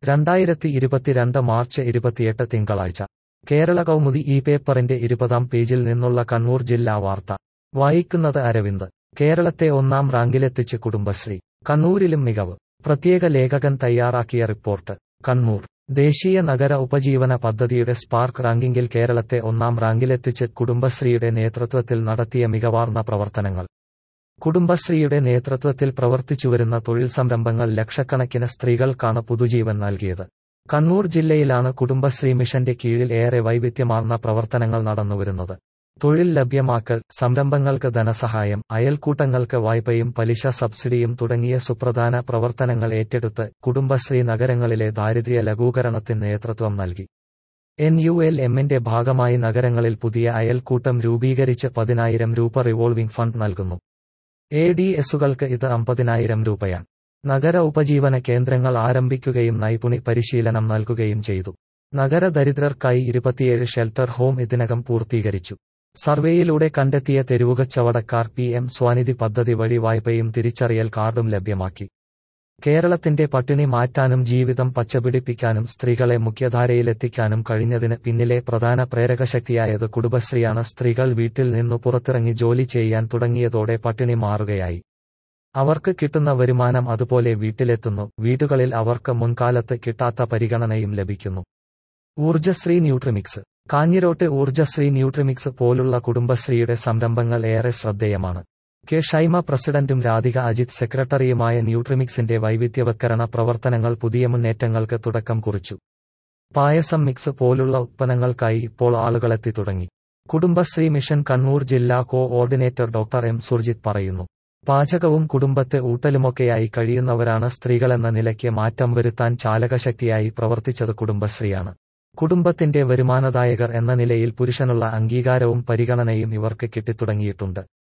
രണ്ടായിരത്തി ഇരുപത്തിരണ്ട് മാർച്ച് ഇരുപത്തിയെട്ട് തിങ്കളാഴ്ച കേരള കൗമുദി ഈ പേപ്പറിന്റെ ഇരുപതാം പേജിൽ നിന്നുള്ള കണ്ണൂർ ജില്ലാ വാർത്ത വായിക്കുന്നത് അരവിന്ദ് കേരളത്തെ ഒന്നാം റാങ്കിലെത്തിച്ച് കുടുംബശ്രീ കണ്ണൂരിലും മികവ് പ്രത്യേക ലേഖകൻ തയ്യാറാക്കിയ റിപ്പോർട്ട് കണ്ണൂർ ദേശീയ നഗര ഉപജീവന പദ്ധതിയുടെ സ്പാർക്ക് റാങ്കിങ്ങിൽ കേരളത്തെ ഒന്നാം റാങ്കിലെത്തിച്ച് കുടുംബശ്രീയുടെ നേതൃത്വത്തിൽ നടത്തിയ മികവാർന്ന പ്രവർത്തനങ്ങൾ കുടുംബശ്രീയുടെ നേതൃത്വത്തിൽ പ്രവർത്തിച്ചുവരുന്ന തൊഴിൽ സംരംഭങ്ങൾ ലക്ഷക്കണക്കിന് സ്ത്രീകൾക്കാണ് പുതുജീവൻ നൽകിയത് കണ്ണൂർ ജില്ലയിലാണ് കുടുംബശ്രീ മിഷന്റെ കീഴിൽ ഏറെ വൈവിധ്യമാർന്ന പ്രവർത്തനങ്ങൾ നടന്നുവരുന്നത് തൊഴിൽ ലഭ്യമാക്കൽ സംരംഭങ്ങൾക്ക് ധനസഹായം അയൽക്കൂട്ടങ്ങൾക്ക് വായ്പയും പലിശ സബ്സിഡിയും തുടങ്ങിയ സുപ്രധാന പ്രവർത്തനങ്ങൾ ഏറ്റെടുത്ത് കുടുംബശ്രീ നഗരങ്ങളിലെ ദാരിദ്ര്യ ലഘൂകരണത്തിന് നേതൃത്വം നൽകി എൻ യു എൽ എമ്മിന്റെ ഭാഗമായി നഗരങ്ങളിൽ പുതിയ അയൽക്കൂട്ടം രൂപീകരിച്ച് പതിനായിരം രൂപ റിവോൾവിംഗ് ഫണ്ട് നൽകുന്നു എ ഡി എസുകൾക്ക് ഇത് അമ്പതിനായിരം രൂപയാണ് നഗര ഉപജീവന കേന്ദ്രങ്ങൾ ആരംഭിക്കുകയും നൈപുണി പരിശീലനം നൽകുകയും ചെയ്തു നഗര ദരിദ്രർക്കായി ഇരുപത്തിയേഴ് ഷെൽട്ടർ ഹോം ഇതിനകം പൂർത്തീകരിച്ചു സർവേയിലൂടെ കണ്ടെത്തിയ തെരുവുകച്ചവടക്കാർ പി എം സ്വാനിധി പദ്ധതി വഴി വായ്പയും തിരിച്ചറിയൽ കാർഡും ലഭ്യമാക്കി കേരളത്തിന്റെ പട്ടിണി മാറ്റാനും ജീവിതം പച്ചപിടിപ്പിക്കാനും സ്ത്രീകളെ മുഖ്യധാരയിലെത്തിക്കാനും കഴിഞ്ഞതിന് പിന്നിലെ പ്രധാന പ്രേരകശക്തിയായത് കുടുംബശ്രീയാണ് സ്ത്രീകൾ വീട്ടിൽ നിന്നു പുറത്തിറങ്ങി ജോലി ചെയ്യാൻ തുടങ്ങിയതോടെ പട്ടിണി മാറുകയായി അവർക്ക് കിട്ടുന്ന വരുമാനം അതുപോലെ വീട്ടിലെത്തുന്നു വീടുകളിൽ അവർക്ക് മുൻകാലത്ത് കിട്ടാത്ത പരിഗണനയും ലഭിക്കുന്നു ഊർജശ്രീ ന്യൂട്രിമിക്സ് കാഞ്ഞിരോട്ട് ഊർജശ്രീ ന്യൂട്രിമിക്സ് പോലുള്ള കുടുംബശ്രീയുടെ സംരംഭങ്ങൾ ഏറെ ശ്രദ്ധേയമാണ് കെ ഷൈമ പ്രസിഡന്റും രാധിക അജിത് സെക്രട്ടറിയുമായ ന്യൂട്രിമിക്സിന്റെ വൈവിധ്യവത്കരണ പ്രവർത്തനങ്ങൾ പുതിയ മുന്നേറ്റങ്ങൾക്ക് തുടക്കം കുറിച്ചു പായസം മിക്സ് പോലുള്ള ഉത്പന്നങ്ങൾക്കായി ഇപ്പോൾ ആളുകളെത്തി തുടങ്ങി കുടുംബശ്രീ മിഷൻ കണ്ണൂർ ജില്ലാ coordinator doctor M Surjith പറയുന്നു പാചകവും കുടുംബത്തെ ഊട്ടലുമൊക്കെയായി കഴിയുന്നവരാണ് സ്ത്രീകളെന്ന നിലയ്ക്ക് മാറ്റം വരുത്താൻ ചാലകശക്തിയായി പ്രവർത്തിച്ചത് കുടുംബശ്രീയാണ് കുടുംബത്തിന്റെ വരുമാനദായകർ എന്ന നിലയിൽ പുരുഷനുള്ള അംഗീകാരവും പരിഗണനയും ഇവർക്ക് കിട്ടിത്തുടങ്ങിയിട്ടുണ്ട്